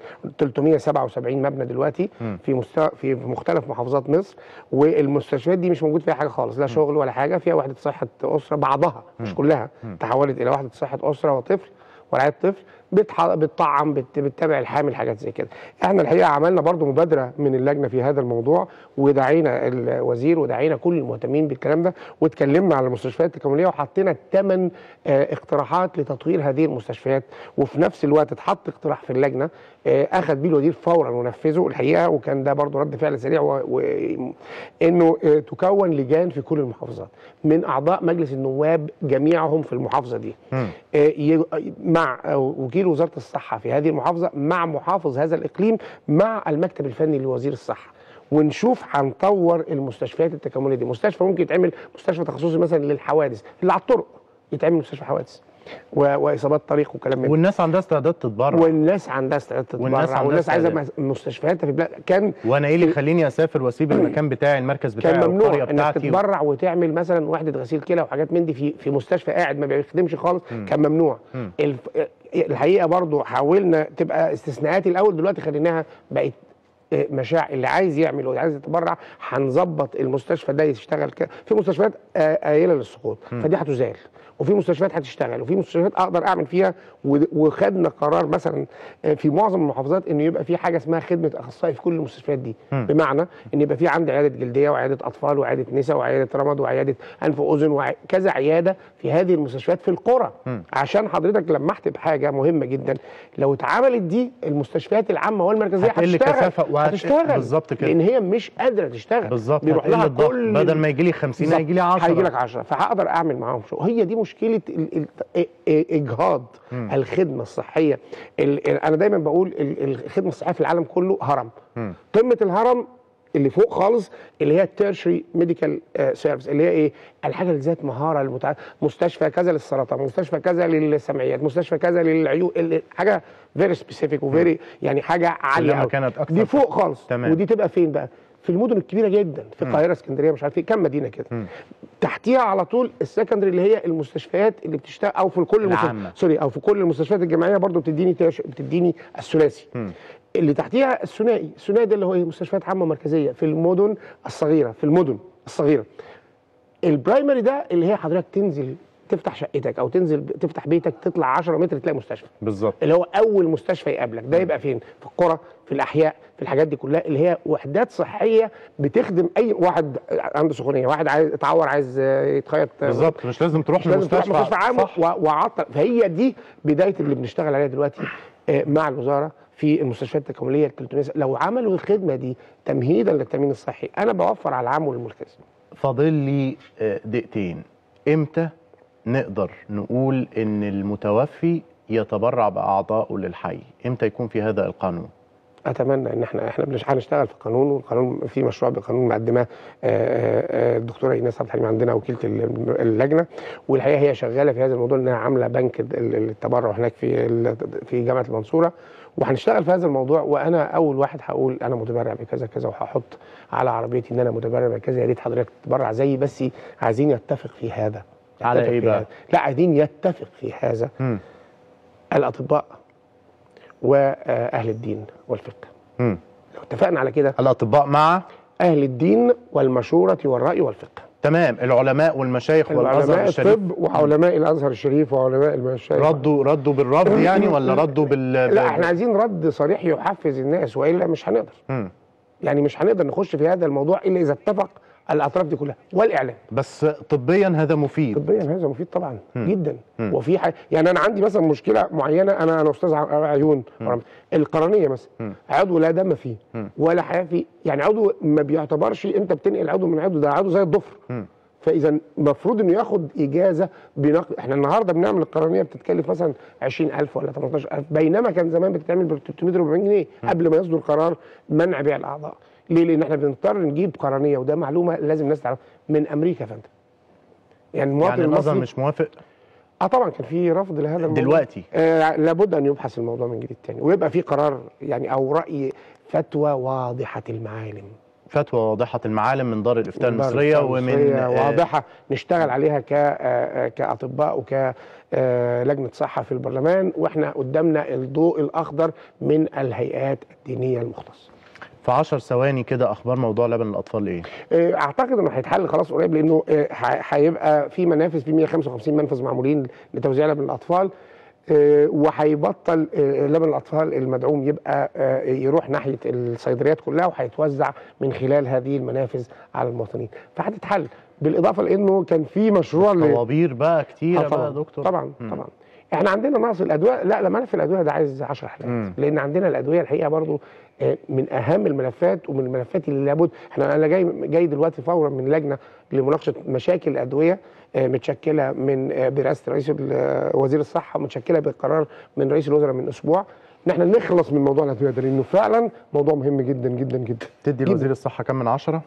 B: 377 مبنى دلوقتي في مستوى في مختلف محافظات مصر والمستشفيات دي مش موجود فيها حاجه خالص لا شغل ولا حاجه فيها وحده صحه اسره بعضها مش كلها تحولت الى وحده صحه اسره وطفل ورعايه طفل بتح- بتطعم بت- بتتابع الحامل حاجات زي كده احنا الحقيقه عملنا برضو مبادره من اللجنه في هذا الموضوع ودعينا الوزير ودعينا كل المهتمين بالكلام ده واتكلمنا على المستشفيات التكامليه وحطينا ثمان اقتراحات لتطوير هذه المستشفيات وفي نفس الوقت اتحط اقتراح في اللجنه آه، اخذ بيه الوزير فورا ونفذه الحقيقه وكان ده برضو رد فعل سريع و... و... انه آه، تكون لجان في كل المحافظات من اعضاء مجلس النواب جميعهم في المحافظه دي آه، ي- مع آه، وكيل وزاره الصحه في هذه المحافظه مع محافظ هذا الاقليم مع المكتب الفني لوزير الصحه ونشوف هنطور المستشفيات التكامليه دي مستشفى ممكن يتعمل مستشفى تخصصي مثلا للحوادث اللي على الطرق يتعمل مستشفى حوادث و... واصابات طريق وكلام من ده.
A: والناس عندها استعداد تتبرع
B: والناس عندها استعداد
A: والناس
B: تتبرع
A: عندها
B: والناس عايزه
A: استعداد.
B: مس- مستشفياتها في بلاد كان
A: وانا ايه اللي يخليني اسافر واسيب المكان بتاعي المركز بتاعي
B: كان
A: أو
B: ممنوع
A: القريه
B: انك
A: بتاعتي
B: تتبرع وتعمل مثلا وحده غسيل كلى وحاجات من دي في في مستشفى قاعد ما بيخدمش خالص كان ممنوع الف... الحقيقه برضو حاولنا تبقى استثناءات الاول دلوقتي خليناها بقت آه، مشاع اللي عايز يعمل واللي عايز يتبرع هنظبط المستشفى ده يشتغل ك... في مستشفيات آه، قليله للسقوط فدي هتزال وفي مستشفيات هتشتغل وفي مستشفيات اقدر اعمل فيها و- وخدنا قرار مثلا آه، في معظم المحافظات ان يبقى في حاجه اسمها خدمه اخصائي في كل المستشفيات دي بمعنى ان يبقى في عندي عياده جلديه وعياده اطفال وعياده نساء وعياده رمد وعياده انف واذن وكذا عياده في هذه المستشفيات في القرى عشان حضرتك لمحت بحاجه مهمه جدا لو اتعملت دي المستشفيات العامه والمركزيه
A: هتقل
B: هتشتغل
A: كثافة وهت-
B: هتشتغل
A: بالظبط كده.
B: لان هي مش قادره تشتغل
A: بالظبط
B: بيروح
A: هتقل
B: لها
A: الضغط
B: كل
A: بدل ما يجي لي 50
B: بالظبط.
A: هيجي لي 10
B: هيجي لك 10 فهقدر اعمل معاهم شغل هي دي مشكله ال- ال- ال- اجهاض الخدمه الصحيه ال- ال- انا دايما بقول ال- الخدمه الصحيه في العالم كله هرم قمه الهرم اللي فوق خالص اللي هي التيرشري ميديكال سيرفيس اللي هي ايه الحاجه اللي ذات مهاره المتع... مستشفى كذا للسرطان مستشفى كذا للسمعيات مستشفى كذا للعيون اللي- حاجه فيري سبيسيفيك وفيري يعني حاجه عاليه
A: كلما
B: أوي.
A: كانت أكثر
B: دي فوق خالص
A: تمام.
B: ودي تبقى فين بقى في المدن الكبيره جدا في القاهره اسكندريه مش عارف ايه كم مدينه كده تحتيها على طول السكندري اللي هي المستشفيات اللي بتشتغل او في كل المستشفيات
A: العامة.
B: سوري او في كل المستشفيات الجامعيه برضو بتديني تاش... بتديني الثلاثي اللي تحتيها الثنائي الثنائي ده اللي هو ايه مستشفيات عامه مركزيه في المدن الصغيره في المدن الصغيره البرايمري ده اللي هي حضرتك تنزل تفتح شقتك او تنزل تفتح بيتك تطلع 10 متر تلاقي مستشفى
A: بالظبط
B: اللي هو اول مستشفى يقابلك ده يبقى فين في القرى في الاحياء في الحاجات دي كلها اللي هي وحدات صحيه بتخدم اي واحد عنده سخونيه واحد عايز اتعور عايز آه، يتخيط آه،
A: بالظبط مش لازم تروح
B: مش لازم تروح
A: لمستشفى
B: مستشفى عام
A: صح
B: و- وعطل فهي دي بدايه اللي بنشتغل عليها دلوقتي آه، مع الوزاره في المستشفيات التكامليه ال 300 لو عملوا الخدمه دي تمهيدا للتامين الصحي انا بوفر على العام والمركز
A: فاضل لي آه، دقيقتين امتى نقدر نقول ان المتوفي يتبرع باعضائه للحي امتى يكون في هذا القانون
B: اتمنى ان احنا احنا بنش- هنشتغل في القانون والقانون في مشروع بقانون مقدماه آه، آه، آه، الدكتوره ايناس عبد الحليم عندنا وكيله ال- اللجنه والحقيقه هي شغاله في هذا الموضوع انها عامله بنك ال- ال- التبرع هناك في ال- في جامعه المنصوره وهنشتغل في هذا الموضوع وانا اول واحد هقول انا متبرع بكذا كذا وهحط على عربيتي ان انا متبرع بكذا يا ريت حضرتك تتبرع زيي بس عايزين يتفق في هذا
A: على
B: يتفق
A: إيه
B: في
A: بقى؟
B: هذا. لا عايزين يتفق في هذا
A: مم.
B: الاطباء واهل الدين والفقه
A: مم.
B: لو اتفقنا على كده
A: الاطباء مع
B: اهل الدين والمشوره والراي والفقه
A: تمام العلماء والمشايخ والازهر
B: علماء
A: الشريف
B: الطب وعلماء الازهر الشريف وعلماء المشايخ
A: ردوا ردوا بالرد يعني ولا ردوا بال
B: لا احنا عايزين رد صريح يحفز الناس والا مش هنقدر
A: مم.
B: يعني مش هنقدر نخش في هذا الموضوع الا اذا اتفق الاطراف دي كلها والاعلام
A: بس طبيا هذا مفيد
B: طبيا هذا مفيد طبعا جدا وفي حاجه يعني انا عندي مثلا مشكله معينه انا انا استاذ ع- عيون القرنيه مثلا عضو لا دم فيه ولا حياه فيه يعني عضو ما بيعتبرش انت بتنقل عضو من عضو ده عضو زي الضفر فاذا المفروض انه ياخد اجازه بنقل احنا النهارده بنعمل القرنيه بتتكلف مثلا 20000 ولا 18000 بينما كان زمان بتتعمل ب 300 400 جنيه قبل ما يصدر قرار منع بيع الاعضاء ليه؟ لان احنا بنضطر نجيب قرنيه وده معلومه لازم الناس تعرف من امريكا يا فندم يعني المواطن
A: يعني الازهر
B: المصري
A: مش موافق
B: اه طبعا كان في رفض لهذا الموضوع
A: دلوقتي
B: آه لابد ان يبحث الموضوع من جديد تاني ويبقى في قرار يعني او راي فتوى واضحه المعالم
A: فتوى واضحه المعالم من دار الافتاء
B: من دار
A: المصريه
B: الفتوى
A: ومن
B: المصرية
A: آه،
B: واضحه نشتغل عليها ك آه، آه، كاطباء وك آه، لجنه صحه في البرلمان واحنا قدامنا الضوء الاخضر من الهيئات الدينيه المختصه
A: في 10 ثواني كده اخبار موضوع لبن الاطفال ايه
B: آه، اعتقد انه هيتحل خلاص قريب لانه آه، ح- هيبقى في منافذ في 155 منفذ معمولين لتوزيع لبن الاطفال آه، وهيبطل آه، لبن الاطفال المدعوم يبقى آه، يروح ناحيه الصيدليات كلها وهيتوزع من خلال هذه المنافذ على المواطنين فهتتحل بالاضافه لانه كان في مشروع ل-
A: طوابير بقى كتيره
B: آه
A: بقى يا دكتور
B: طبعا طبعا احنا عندنا نقص الادويه لا لما في الادويه ده عايز 10 حلقات لان عندنا الادويه الحقيقه برضو آه، من اهم الملفات ومن الملفات اللي لابد احنا انا جاي جاي دلوقتي فورا من لجنه لمناقشه مشاكل الادويه آه، متشكله من آه، برئاسه رئيس ال- آه، وزير الصحه ومتشكله بقرار من رئيس الوزراء من اسبوع ان احنا نخلص من موضوع الادويه ده لانه فعلا موضوع مهم جدا جدا جدا
A: تدي
B: جداً.
A: لوزير الصحه كام من 10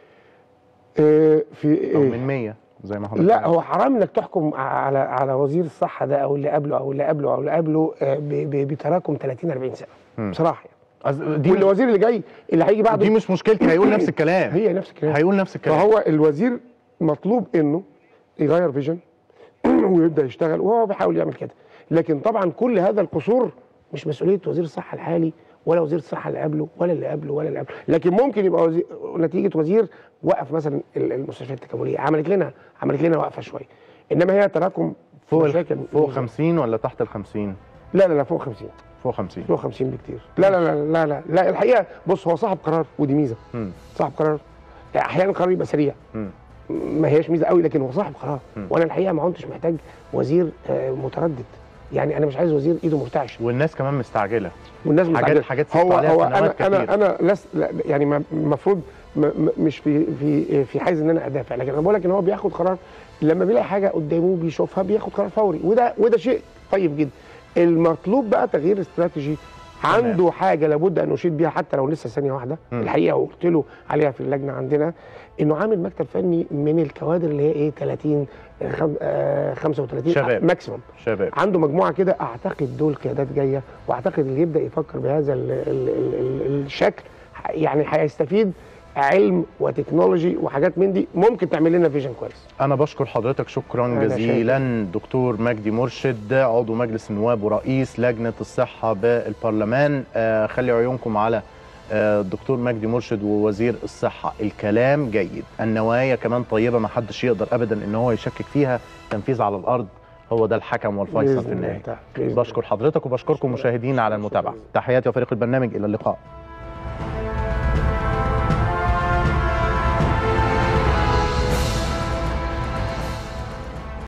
B: آه، في
A: او
B: آه،
A: من 100 زي ما حضرتك
B: لا
A: عارف.
B: هو حرام انك تحكم على على وزير الصحه ده او اللي قبله او اللي قبله او اللي قبله آه، ب- ب- بتراكم 30 40 سنه بصراحه يعني
A: أز- دي
B: والوزير اللي جاي اللي هيجي بعده
A: دي مش مشكلتي هيقول نفس الكلام
B: هي نفس الكلام
A: هيقول نفس الكلام
B: فهو الوزير مطلوب انه يغير فيجن ويبدا يشتغل وهو بيحاول يعمل كده لكن طبعا كل هذا القصور مش مسؤوليه وزير الصحه الحالي ولا وزير الصحه اللي قبله ولا اللي قبله ولا اللي قبله لكن ممكن يبقى وزير نتيجه وزير وقف مثلا ال- المستشفيات التكامليه عملت لنا عملت لنا وقفه شويه انما هي تراكم
A: فوق ال-
B: مشاكل
A: فوق 50 ولا تحت ال 50
B: لا لا لا فوق 50
A: فوق 50
B: فوق 50 بكتير لا لا لا لا لا, لا الحقيقه بص هو صاحب قرار ودي ميزه
A: مم.
B: صاحب قرار يعني احيانا القرار يبقى سريع
A: مم.
B: ما هياش ميزه قوي لكن هو صاحب قرار
A: مم.
B: وانا الحقيقه ما كنتش محتاج وزير آه، متردد يعني انا مش عايز وزير ايده مرتعشه
A: والناس كمان مستعجله
B: والناس
A: حاجات-
B: مستعجلة.
A: حاجات ست
B: هو
A: عليها
B: هو
A: سنوات
B: انا
A: كتير.
B: انا انا لس لا يعني ما- المفروض م- م- مش في في في حيز ان انا ادافع لكن انا بقول لك ان هو بياخد قرار لما بيلاقي حاجه قدامه بيشوفها بياخد قرار فوري وده وده شيء طيب جدا المطلوب بقى تغيير استراتيجي عنده حاجه لابد ان اشيد بيها حتى لو لسه ثانيه واحده
A: مم.
B: الحقيقه وقلت له عليها في اللجنه عندنا انه عامل مكتب فني من الكوادر اللي هي ايه 30 خم- آه، 35
A: شباب.
B: ماكسيمم
A: شباب
B: عنده مجموعه كده اعتقد دول قيادات جايه واعتقد اللي يبدا يفكر بهذا ال ال ال ال الشكل ح- يعني هيستفيد علم وتكنولوجي وحاجات من دي ممكن تعمل لنا فيجن كويس
A: انا بشكر حضرتك شكرا
B: أنا
A: جزيلا دكتور مجدي مرشد عضو مجلس النواب ورئيس لجنه الصحه بالبرلمان آه خلي عيونكم على آه، الدكتور مجدي مرشد ووزير الصحه الكلام جيد النوايا كمان طيبه ما حدش يقدر ابدا ان هو يشكك فيها تنفيذ على الارض هو ده الحكم والفيصل
B: بإذن
A: في
B: الله
A: النهايه
B: تعالى. بإذن الله.
A: بشكر حضرتك وبشكركم مشاهدينا على المتابعه تحياتي وفريق البرنامج الى اللقاء